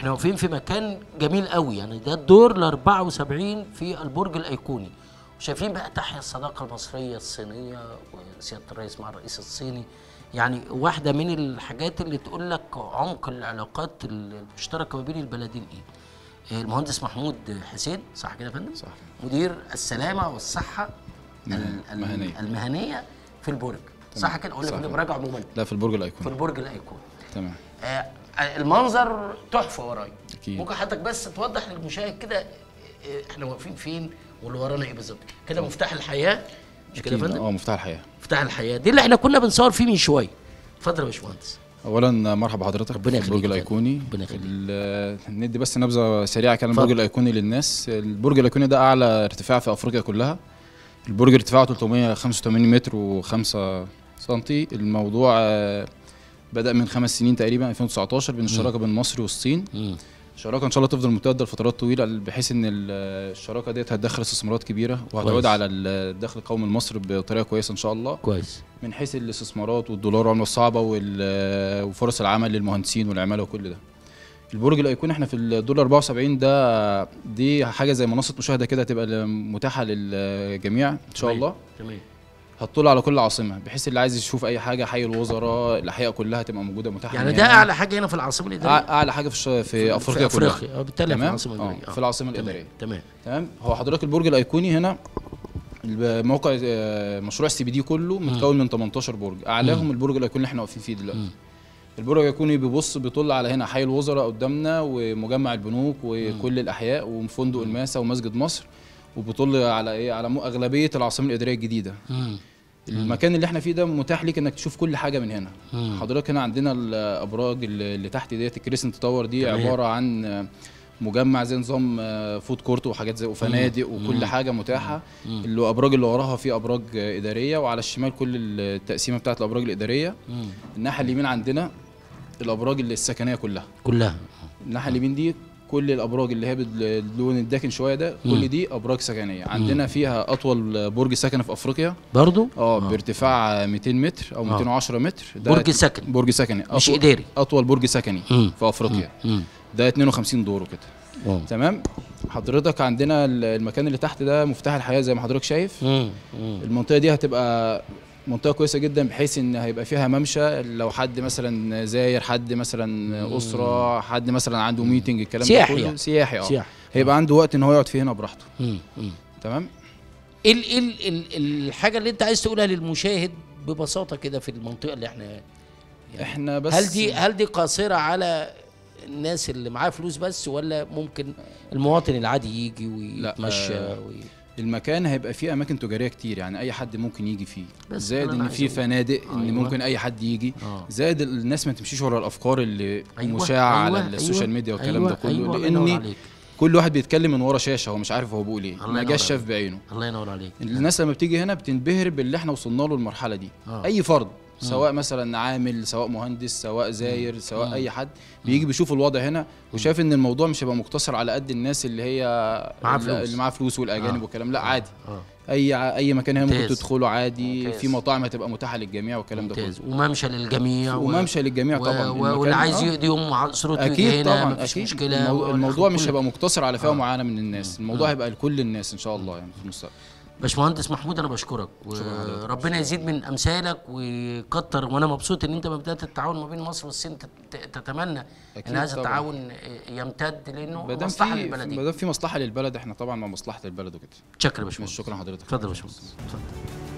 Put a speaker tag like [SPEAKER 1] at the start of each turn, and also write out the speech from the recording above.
[SPEAKER 1] احنا واقفين في مكان جميل قوي يعني ده الدور ال 74 في البرج الايقوني شايفين بقى تحيا الصداقه المصريه الصينيه وسياده الرئيس مع الرئيس الصيني يعني واحده من الحاجات اللي تقول لك عمق العلاقات المشتركه ما بين البلدين ايه المهندس محمود حسين صح كده يا فندم
[SPEAKER 2] صح.
[SPEAKER 1] مدير السلامه والصحه ال- ال-
[SPEAKER 2] المهنية.
[SPEAKER 1] المهنيه في البرج صح كده ولا
[SPEAKER 2] صح
[SPEAKER 1] في
[SPEAKER 2] كده.
[SPEAKER 1] الابراج عموما
[SPEAKER 2] لا في البرج
[SPEAKER 1] في
[SPEAKER 2] الايقوني
[SPEAKER 1] البرج الايقوني
[SPEAKER 2] تمام
[SPEAKER 1] آه، المنظر تحفه ورايا
[SPEAKER 2] أكيد.
[SPEAKER 1] ممكن حضرتك بس توضح للمشاهد كده آه، احنا واقفين فين واللي ورانا ايه بالظبط كده مفتاح الحياه مش كده يا
[SPEAKER 2] أكيد.
[SPEAKER 1] فندم
[SPEAKER 2] اه مفتاح الحياه
[SPEAKER 1] مفتاح الحياه دي اللي احنا كنا بنصور فيه من شويه اتفضل يا باشمهندس
[SPEAKER 2] اولا مرحبا حضرتك
[SPEAKER 1] ربنا
[SPEAKER 2] في
[SPEAKER 1] يخليك
[SPEAKER 2] البرج
[SPEAKER 1] يا
[SPEAKER 2] الايقوني
[SPEAKER 1] ربنا يخليك.
[SPEAKER 2] ال- ندي بس نبذه سريعه كان البرج
[SPEAKER 1] اتفضل.
[SPEAKER 2] الايقوني للناس البرج الايقوني ده اعلى ارتفاع في افريقيا كلها البرج ارتفاعه 385 متر و5 سنتي الموضوع آه، بدا من خمس سنين تقريبا 2019 بين الشراكه بين مصر والصين
[SPEAKER 1] مم.
[SPEAKER 2] الشراكه ان شاء الله تفضل ممتده لفترات طويله بحيث ان ال- الشراكه ديت هتدخل استثمارات كبيره
[SPEAKER 1] كويس.
[SPEAKER 2] وهتعود على الدخل القومي المصري بطريقه كويسه ان شاء الله
[SPEAKER 1] كويس
[SPEAKER 2] من حيث الاستثمارات والدولار والعمله الصعبه وال- وفرص العمل للمهندسين والعماله وكل ده البرج الايقوني احنا في الدولار 74 ده دي حاجه زي منصه مشاهده كده تبقى متاحه للجميع ان شاء
[SPEAKER 1] تمام.
[SPEAKER 2] الله
[SPEAKER 1] تمام
[SPEAKER 2] هتطل على كل عاصمه بحيث اللي عايز يشوف اي حاجه حي الوزراء الاحياء كلها تبقى موجوده متاحه
[SPEAKER 1] يعني
[SPEAKER 2] من
[SPEAKER 1] ده
[SPEAKER 2] هنا.
[SPEAKER 1] اعلى حاجه هنا في العاصمه الاداريه
[SPEAKER 2] أع- اعلى حاجه في الش- في افريقيا
[SPEAKER 1] في
[SPEAKER 2] كلها
[SPEAKER 1] افريقيا اه بالتالي في
[SPEAKER 2] تمام
[SPEAKER 1] العاصمه
[SPEAKER 2] اه
[SPEAKER 1] الاداريه
[SPEAKER 2] في العاصمه
[SPEAKER 1] تمام
[SPEAKER 2] الاداريه
[SPEAKER 1] تمام
[SPEAKER 2] تمام هو حضرتك البرج الايقوني هنا الموقع آه، مشروع السي بي دي كله متكون من 18 برج اعلاهم البرج الايقوني اللي احنا واقفين فيه دلوقتي البرج الايقوني بيبص بيطل على هنا حي الوزراء قدامنا ومجمع البنوك وكل الاحياء وفندق الماسه ومسجد مصر وبيطل على ايه على م- اغلبيه العاصمه الاداريه الجديده
[SPEAKER 1] مم.
[SPEAKER 2] المكان اللي احنا فيه ده متاح ليك انك تشوف كل حاجه من هنا
[SPEAKER 1] مم.
[SPEAKER 2] حضرتك هنا عندنا الابراج اللي اللي تحت ديت الكريسنت تاور دي
[SPEAKER 1] تمام.
[SPEAKER 2] عباره عن آه، مجمع زي نظام آه، فود كورت وحاجات زي وفنادق وكل حاجه متاحه اللي ابراج اللي وراها في ابراج آه، اداريه وعلى الشمال كل التقسيمه بتاعت الابراج الاداريه
[SPEAKER 1] مم.
[SPEAKER 2] الناحيه اليمين عندنا الابراج اللي السكنيه كلها
[SPEAKER 1] كلها
[SPEAKER 2] الناحيه اليمين دي كل الابراج اللي هي باللون الداكن شويه ده كل دي ابراج سكنيه عندنا فيها اطول برج سكني في افريقيا
[SPEAKER 1] برضو
[SPEAKER 2] اه بارتفاع 200 متر او 210 متر ده
[SPEAKER 1] برج سكني.
[SPEAKER 2] برج سكني
[SPEAKER 1] مش
[SPEAKER 2] أطول-
[SPEAKER 1] إداري.
[SPEAKER 2] اطول برج سكني
[SPEAKER 1] مم.
[SPEAKER 2] في افريقيا
[SPEAKER 1] مم.
[SPEAKER 2] ده 52 دور وكده
[SPEAKER 1] واو.
[SPEAKER 2] تمام حضرتك عندنا ال- المكان اللي تحت ده مفتاح الحياه زي ما حضرتك شايف
[SPEAKER 1] مم. مم.
[SPEAKER 2] المنطقه دي هتبقى منطقه كويسه جدا بحيث ان هيبقى فيها ممشى لو حد مثلا زاير حد مثلا اسره حد مثلا عنده ميتنج الكلام
[SPEAKER 1] سياحي
[SPEAKER 2] ده كله
[SPEAKER 1] يعني.
[SPEAKER 2] سياحي اه
[SPEAKER 1] سياحي.
[SPEAKER 2] هيبقى عنده وقت ان هو يقعد فيه هنا براحته
[SPEAKER 1] مم. مم.
[SPEAKER 2] تمام
[SPEAKER 1] ايه ال- ايه ال- ال- الحاجه اللي انت عايز تقولها للمشاهد ببساطه كده في المنطقه اللي احنا
[SPEAKER 2] احنا بس
[SPEAKER 1] هل دي هل دي قاصره على الناس اللي معاه فلوس بس ولا ممكن المواطن العادي يجي ويتمشى
[SPEAKER 2] آه،
[SPEAKER 1] وي...
[SPEAKER 2] المكان هيبقى فيه اماكن تجاريه كتير يعني اي حد ممكن يجي فيه
[SPEAKER 1] بس
[SPEAKER 2] زائد
[SPEAKER 1] أنا اللي
[SPEAKER 2] ان
[SPEAKER 1] عايز
[SPEAKER 2] في
[SPEAKER 1] أقوله.
[SPEAKER 2] فنادق ان
[SPEAKER 1] أيوة.
[SPEAKER 2] ممكن اي حد يجي
[SPEAKER 1] آه.
[SPEAKER 2] زائد الناس ما تمشيش ورا الافكار اللي
[SPEAKER 1] أيوة،
[SPEAKER 2] مشاعه
[SPEAKER 1] أيوة،
[SPEAKER 2] على السوشيال
[SPEAKER 1] أيوة،
[SPEAKER 2] ميديا والكلام
[SPEAKER 1] أيوة،
[SPEAKER 2] ده كله
[SPEAKER 1] أيوة، الله ينور
[SPEAKER 2] لان
[SPEAKER 1] عليك.
[SPEAKER 2] كل واحد بيتكلم من ورا شاشه هو مش عارف هو بيقول ايه
[SPEAKER 1] الله
[SPEAKER 2] ما
[SPEAKER 1] ينور
[SPEAKER 2] جاش
[SPEAKER 1] عليك.
[SPEAKER 2] شاف بعينه
[SPEAKER 1] الله ينور عليك
[SPEAKER 2] الناس لما بتيجي هنا بتنبهر باللي احنا وصلنا له المرحله دي
[SPEAKER 1] آه.
[SPEAKER 2] اي فرد سواء مثلا عامل سواء مهندس سواء زاير سواء اي حد بيجي بيشوف الوضع هنا وشايف ان الموضوع مش هيبقى مقتصر على قد الناس اللي هي
[SPEAKER 1] معاها
[SPEAKER 2] اللي-
[SPEAKER 1] فلوس.
[SPEAKER 2] اللي معاها فلوس والاجانب
[SPEAKER 1] آه.
[SPEAKER 2] والكلام لا عادي
[SPEAKER 1] اه
[SPEAKER 2] اي ع- اي مكان هنا ممكن
[SPEAKER 1] ممتاز.
[SPEAKER 2] تدخله عادي
[SPEAKER 1] ممتاز.
[SPEAKER 2] في مطاعم هتبقى متاحه للجميع والكلام ده كله
[SPEAKER 1] ممتاز وممشى للجميع و-
[SPEAKER 2] وممشى للجميع
[SPEAKER 1] و-
[SPEAKER 2] طبعا
[SPEAKER 1] و-
[SPEAKER 2] المكان-
[SPEAKER 1] واللي عايز
[SPEAKER 2] آه.
[SPEAKER 1] يقضي يوم مع اسرته يجي
[SPEAKER 2] اكيد
[SPEAKER 1] هنا
[SPEAKER 2] طبعا
[SPEAKER 1] مفيش
[SPEAKER 2] اكيد
[SPEAKER 1] مشكله
[SPEAKER 2] المو-
[SPEAKER 1] و-
[SPEAKER 2] الموضوع مش
[SPEAKER 1] كل-
[SPEAKER 2] هيبقى مقتصر على فئه
[SPEAKER 1] آه.
[SPEAKER 2] معينه من الناس الموضوع هيبقى لكل الناس ان شاء الله يعني في المستقبل
[SPEAKER 1] باشمهندس محمود انا بشكرك وربنا يزيد من امثالك ويكتر وانا مبسوط ان انت بدات التعاون ما بين مصر والصين تت- تتمنى ان
[SPEAKER 2] أكيد
[SPEAKER 1] هذا
[SPEAKER 2] طبعاً.
[SPEAKER 1] التعاون يمتد لانه
[SPEAKER 2] ما دام
[SPEAKER 1] مصلحه
[SPEAKER 2] في
[SPEAKER 1] للبلدين
[SPEAKER 2] ما دام في مصلحه للبلد احنا طبعا مع مصلحه البلد وكده
[SPEAKER 1] شكرا يا باشمهندس
[SPEAKER 2] شكرا حضرتك
[SPEAKER 1] اتفضل يا باشمهندس اتفضل